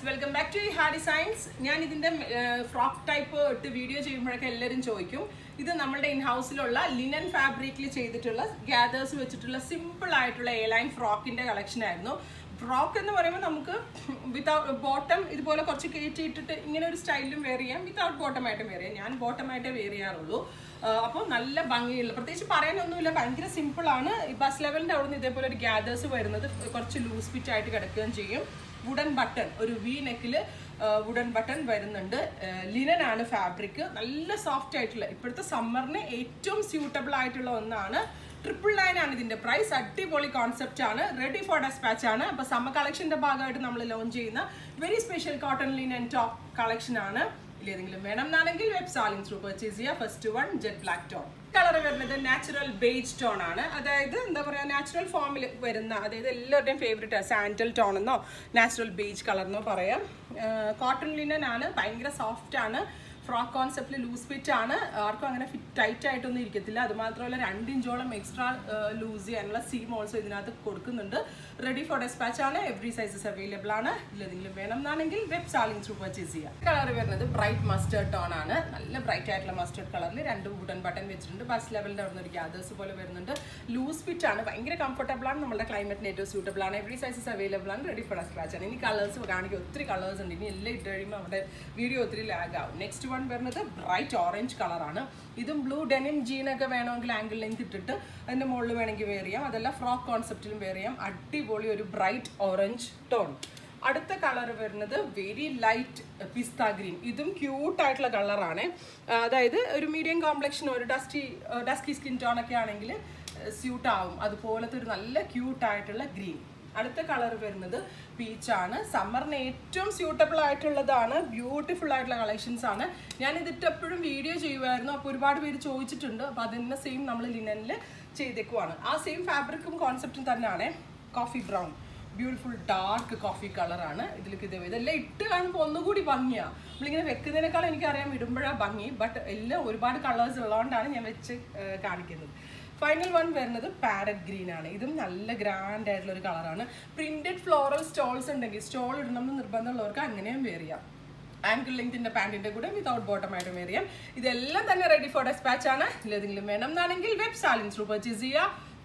welcome back to ഹാ designs ഞാൻ ഇതിന്റെ ഫ്രോക്ക് ടൈപ്പ് ഇട്ട് വീഡിയോ ചെയ്യുമ്പോഴൊക്കെ എല്ലാവരും ചോദിക്കും ഇത് നമ്മുടെ ഇൻ ഹൗസിലുള്ള ലിനൻ ഫാബ്രിക്കിൽ ചെയ്തിട്ടുള്ള ഗ്യാദേഴ്സ് വെച്ചിട്ടുള്ള സിമ്പിൾ ആയിട്ടുള്ള എ ലൈൻ ഫ്രോക്കിന്റെ കളക്ഷൻ ആയിരുന്നു ഫ്രോക്ക് എന്ന് പറയുമ്പോൾ നമുക്ക് വിതൗട്ട് ബോട്ടം ഇതുപോലെ കുറച്ച് കയറ്റി ഇട്ടിട്ട് ഇങ്ങനെ ഒരു സ്റ്റൈലിലും വെയർ ചെയ്യാം വിതൗട്ട് ബോട്ടം ആയിട്ടും വെയർ ചെയ്യാം ഞാൻ ബോട്ടം ആയിട്ടേ വെയർ ചെയ്യാറുള്ളൂ അപ്പോൾ നല്ല ഭംഗിയുള്ള പ്രത്യേകിച്ച് പറയാനൊന്നുമില്ല ഭയങ്കര സിമ്പിൾ ആണ് ബസ് ലെവലിന്റെ അവിടെ നിന്ന് ഇതേപോലെ ഒരു ഗ്യാദേഴ്സ് വരുന്നത് കുറച്ച് ലൂസ് ഫിറ്റ് ആയിട്ട് കിടക്കുകയും ചെയ്യും വുഡൻ ബട്ടൺ ഒരു വി നെക്കിൽ വുഡൻ ബട്ടൺ വരുന്നുണ്ട് ലിനൻ ആണ് ഫാബ്രിക് നല്ല സോഫ്റ്റ് ആയിട്ടുള്ള ഇപ്പോഴത്തെ സമ്മറിന് ഏറ്റവും സ്യൂട്ടബിൾ ആയിട്ടുള്ള ഒന്നാണ് ട്രിപ്പിൾ നയൻ ആണ് ഇതിന്റെ പ്രൈസ് അടിപൊളി കോൺസെപ്റ്റ് ആണ് റെഡി ഫോർ ഡെസ്പാച്ച് ആണ് അപ്പൊ സമ്മർ കളക്ഷന്റെ ഭാഗമായിട്ട് നമ്മൾ ലോഞ്ച് ചെയ്യുന്ന very special cotton linen top collection ആണ് ഏതെങ്കിലും വേണം എന്നാണെങ്കിൽ വെബ് സാലിംഗ് ത്രൂ പർച്ചേസ് ചെയ്യുക first one jet black tone colour വരുന്നത് നാച്ചുറൽ ബേജ് ടോൺ ആണ് അതായത് എന്താ പറയുക നാച്ചുറൽ ഫോമിൽ വരുന്ന അതായത് എല്ലാവരുടെയും ഫേവറേറ്റ് സാൻഡൽ ടോൺ എന്നോ നാച്ചുറൽ ബേജ് കളർ എന്നോ പറയാം കോട്ടൺ ലിനൻ ആണ് ഭയങ്കര സോഫ്റ്റ് ആണ് ഫ്രോക്ക് കോൺസെപ്റ്റിൽ ലൂസ് ഫിറ്റ് ആണ് ആർക്കും അങ്ങനെ ഫിറ്റ് ടൈറ്റ് ആയിട്ടൊന്നും ഇരിക്കത്തില്ല അത് മാത്രമല്ല രണ്ട് ഇഞ്ചോളം എക്സ്ട്രാ ലൂസ് ചെയ്യാനുള്ള സീം ഓൾസോ ഇതിനകത്ത് കൊടുക്കുന്നുണ്ട് റെഡി ഫോർ ഡെസ്പാച്ച് ആണ് എവറി സൈസസ് അവൈലബിൾ ആണ് ഇല്ലെങ്കിലും വേണം എന്നാണെങ്കിൽ വെബ് സാലിംഗ് ത്രൂ പർച്ചേസ് ചെയ്യാം കളർ വരുന്നത് ബ്രൈറ്റ് മസ്റ്റേർഡ് ടോൺ ആണ് നല്ല ബ്രൈറ്റ് ആയിട്ടുള്ള മസ്റ്റേർഡ് കളറിൽ രണ്ട് വുഡൻ ബട്ടൺ വെച്ചിട്ടുണ്ട് ബസ് ലെവലിൻ്റെ അവിടെ നിന്ന് ഒരു ഗ്യാദേഴ്സ് പോലെ വരുന്നുണ്ട് ലൂസ് ഫിറ്റ് ആണ് ഭയങ്കര കംഫർട്ടബിൾ ആണ് നമ്മുടെ ക്ലൈമറ്റിന് ഏറ്റവും സൂട്ടബിൾ ആണ് എവറി സൈസസ് അവൈലബിൾ ആണ് റെഡി ഫോർ ഡെസ്പാച്ച് ആണ് ഇനി കളേഴ്സ് കാണിക്കുക ഒത്തിരി കളേഴ്സ് ഉണ്ട് ഇനി എല്ലാം ഇട്ട് കഴിയുമ്പോൾ അവിടെ വീഡിയോ ഒത്തിരി ലാഗ് ആവും നെക്സ്റ്റ് വൺ വരുന്നത് ബ്രൈറ്റ് ഓറഞ്ച് കളറാണ് ഇതും ബ്ലൂ ഡെനിം ജീനൊക്കെ വേണമെങ്കിൽ ആംഗിൾ ലെങ്ത് ഇട്ടിട്ട് അതിൻ്റെ മുകളിൽ വേണമെങ്കിൽ വെയർ ചെയ്യാം അതല്ല ഫ്രോക്ക് കോൺസെപ്റ്റിലും വെയർ ചെയ്യാം അടിപൊളി ഒരു ബ്രൈറ്റ് ഓറഞ്ച് ടോൺ അടുത്ത കളർ വരുന്നത് വെരി ലൈറ്റ് പിസ്ത ഗ്രീൻ ഇതും ക്യൂട്ട് ആയിട്ടുള്ള കളറാണ് അതായത് ഒരു മീഡിയം കോംപ്ലക്ഷൻ ഒരു ഡസ്റ്റി ഡസ്കി സ്കിൻ ടോൺ ഒക്കെ ആണെങ്കിൽ സ്യൂട്ട് ആവും അതുപോലത്തെ ഒരു നല്ല ക്യൂട്ട് ആയിട്ടുള്ള ഗ്രീൻ അടുത്ത കളർ വരുന്നത് പീച്ചാണ് സമ്മറിന് ഏറ്റവും സ്യൂട്ടബിൾ ആയിട്ടുള്ളതാണ് ബ്യൂട്ടിഫുൾ ആയിട്ടുള്ള കളക്ഷൻസ് ആണ് ഞാൻ ഇതിട്ട് എപ്പോഴും വീഡിയോ ചെയ്യുമായിരുന്നു അപ്പോൾ ഒരുപാട് പേര് ചോദിച്ചിട്ടുണ്ട് അപ്പോൾ അതിന് സെയിം നമ്മൾ ലിനനിൽ ചെയ്തേക്കുവാണ് ആ സെയിം ഫാബ്രിക്കും കോൺസെപ്റ്റും തന്നെയാണ് coffee brown beautiful dark coffee കളറാണ് ഇതിലേക്ക് ഇത് ഇതെല്ലാം ഇട്ട് കാണുമ്പോൾ ഒന്നുകൂടി ഭംഗിയാണ് നമ്മളിങ്ങനെ വെക്കുന്നതിനേക്കാൾ എനിക്കറിയാം ഇടുമ്പോഴാണ് ഭംഗി ബട്ട് എല്ലാം ഒരുപാട് കളേഴ്സ് ഉള്ളതുകൊണ്ടാണ് ഞാൻ വെച്ച് കാണിക്കുന്നത് ഫൈനൽ വൺ വരുന്നത് പാരറ്റ് ഗ്രീൻ ആണ് ഇതും നല്ല ഗ്രാൻഡ് ആയിട്ടുള്ള ഒരു കളറാണ് പ്രിന്റഡ് ഫ്ലോറൽ സ്റ്റോൾസ് ഉണ്ടെങ്കിൽ സ്റ്റോൾ ഇടണം എന്ന് നിർബന്ധമുള്ളവർക്ക് അങ്ങനെയും വെയർ ചെയ്യാം ആങ്കിൾ ലെങ്തിന്റെ പാൻറ്റിന്റെ കൂടെ വിതൗട്ട് ബോട്ടം ആയിട്ട് വെയർ ചെയ്യാം ഇതെല്ലാം തന്നെ റെഡി ഫോർ ഡെസ്പാച്ച് ആണ് ഇല്ലെങ്കിലും വേണം എന്നാണെങ്കിൽ വെബ് സാലിംഗ് ത്രൂ പർച്ചേസ് ചെയ്യുക